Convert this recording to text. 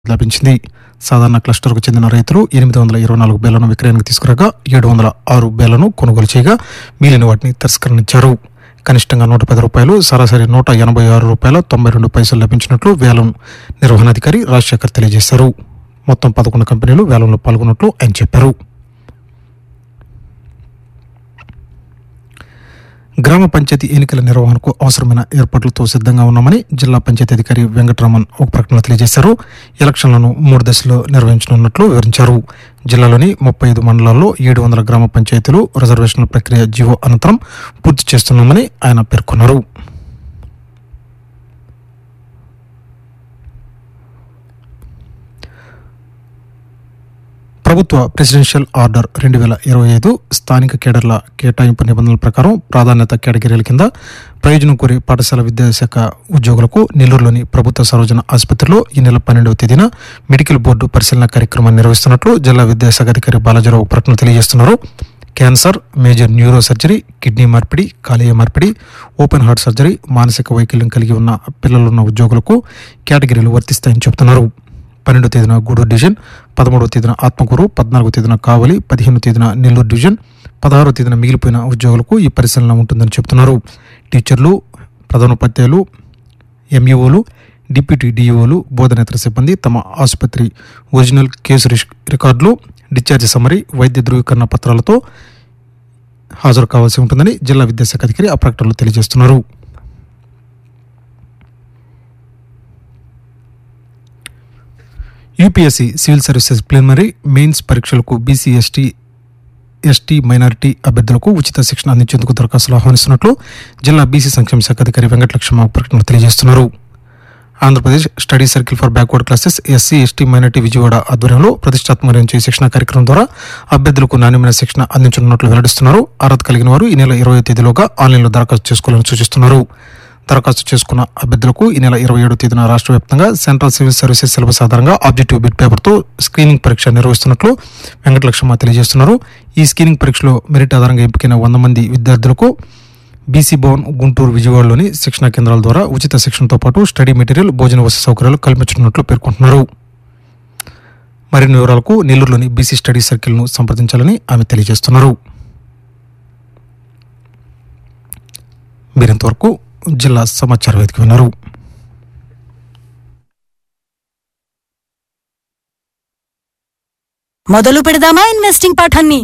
లభించింది సాధారణ క్లస్టర్కు చెందిన రైతులు ఎనిమిది వందల ఇరవై నాలుగు బేలను విక్రయానికి తీసుకురాగా ఏడు వందల ఆరు బేలను కొనుగోలు చేయగా మిగిలిన వాటిని తిరస్కరించారు కనిష్టంగా నూట పది రూపాయలు సరాసరి నూట ఎనభై ఆరు రూపాయల తొంభై రెండు పైసలు లభించినట్లు వేలం నిర్వహణాధికారి రాజశేఖర్ తెలియజేశారు మొత్తం పదకొండు కంపెనీలు వేలంలో పాల్గొన్నట్లు ఆయన చెప్పారు గ్రామ పంచాయతీ ఎన్నికల నిర్వహణకు అవసరమైన ఏర్పాట్లతో సిద్ధంగా ఉన్నామని జిల్లా పంచాయతీ అధికారి వెంకటరామన్ ఒక ప్రకటనలో తెలియజేశారు ఎలక్షన్లను మూడు దశల్లో నిర్వహించనున్నట్లు వివరించారు జిల్లాలోని ముప్పై ఐదు మండలాల్లో ఏడు వందల గ్రామ పంచాయతీలు రిజర్వేషన్ల ప్రక్రియ జీవో అనంతరం పూర్తి చేస్తున్నామని ఆయన పేర్కొన్నారు ప్రభుత్వ ప్రెసిడెన్షియల్ ఆర్డర్ రెండు వేల ఇరవై ఐదు స్థానిక కేడర్ల కేటాయింపు నిబంధనల ప్రకారం ప్రాధాన్యత కేటగిరీల కింద ప్రయోజనం కోరే పాఠశాల విద్యాశాఖ ఉద్యోగులకు నెల్లూరులోని ప్రభుత్వ సర్వజన ఆసుపత్రిలో ఈ నెల పన్నెండవ తేదీన మెడికల్ బోర్డు పరిశీలన కార్యక్రమాన్ని నిర్వహిస్తున్నట్లు జిల్లా విద్యాశాఖ అధికారి బాలాజీరావు ప్రకటన తెలియజేస్తున్నారు cancer major neuro surgery kidney మార్పిడి కాలేయ మార్పిడి ఓపెన్ హార్ట్ సర్జరీ మానసిక వైకల్యం కలిగి ఉన్న పిల్లలున్న ఉద్యోగులకు కేటగిరీలు వర్తిస్తాయని చెబుతున్నారు పన్నెండో తేదీన గూడూరు డివిజన్ పదమూడవ తేదీన ఆత్మకూరు పద్నాలుగో తేదీన కావలి పదిహేను తేదీన నెల్లూరు డివిజన్ పదహారో తేదీన మిగిలిపోయిన ఉద్యోగులకు ఈ పరిశీలన ఉంటుందని చెబుతున్నారు టీచర్లు ప్రధానోపాధ్యాయులు ఎంఈఓలు డిప్యూటీ డిఈఓలు బోధనేతర సిబ్బంది తమ ఆసుపత్రి ఒరిజినల్ కేసు రిష్- రికార్డులు డిశ్చార్జ్ సమరీ వైద్య ధృవీకరణ పత్రాలతో హాజరు కావాల్సి ఉంటుందని జిల్లా విద్యాశాఖ అధికారి ఆ ప్రకటనలో తెలియజేస్తున్నారు UPSC civil services preliminary mains పరీక్షలకు బీసీ ఎస్టీ ఎస్టీ మైనారిటీ అభ్యర్థులకు ఉచిత శిక్షణ అందించేందుకు దరఖాస్తులు ఆహ్వానిస్తున్నట్లు జిల్లా బీసీ సంక్షేమ శాఖ అధికారి వెంకటలక్ష్మ ప్రకటన తెలియజేస్తున్నారు Andhra Pradesh study circle for backward classes SC ST minority Vijayawada ఆధ్వర్యంలో ప్రతిష్టాత్మక నిర్వహించే ఈ శిక్షణ కార్యక్రమం ద్వారా అభ్యర్థులకు నాణ్యమైన శిక్షణ అందించనున్నట్లు వెల్లడిస్తున్నారు అర్హత కలిగిన వారు ఈ నెల ఇరవై తేదీలోగా ఆన్లైన్లో దరఖాస్తు చేసుకోవాలని సూచిస్తున్నారు దరఖాస్తు చేసుకున్న అభ్యర్థులకు ఈ నెల ఇరవై ఏడో తేదీన రాష్ట్ర వ్యాప్తంగా సెంట్రల్ సివిల్ సర్వీసెస్ సిలబస్ ఆధారంగా ఆబ్జెక్టివ్ బిట్ పేపర్తో స్క్రీనింగ్ పరీక్ష నిర్వహిస్తున్నట్లు వెంకటలక్ష్మ తెలియజేస్తున్నారు ఈ స్క్రీనింగ్ పరీక్షలో మెరిట్ ఆధారంగా ఎంపికైన వంద మంది విద్యార్థులకు బీసీ భవన్ గుంటూరు విజయవాడలోని శిక్షణా కేంద్రాల ద్వారా ఉచిత శిక్షణతో పాటు స్టడీ మెటీరియల్ భోజన వసతి సౌకర్యాలు కల్పించనున్నట్లు పేర్కొంటున్నారు మరిన్ని వివరాలకు నెల్లూరులోని బీసీ స్టడీ సర్కిల్ను సంప్రదించాలని ఆమె తెలియజేస్తున్నారు మీరింతవరకు జిల్లా సమాచార వేదిక విన్నారు మొదలు పెడదామా ఇన్వెస్టింగ్ పాఠాన్ని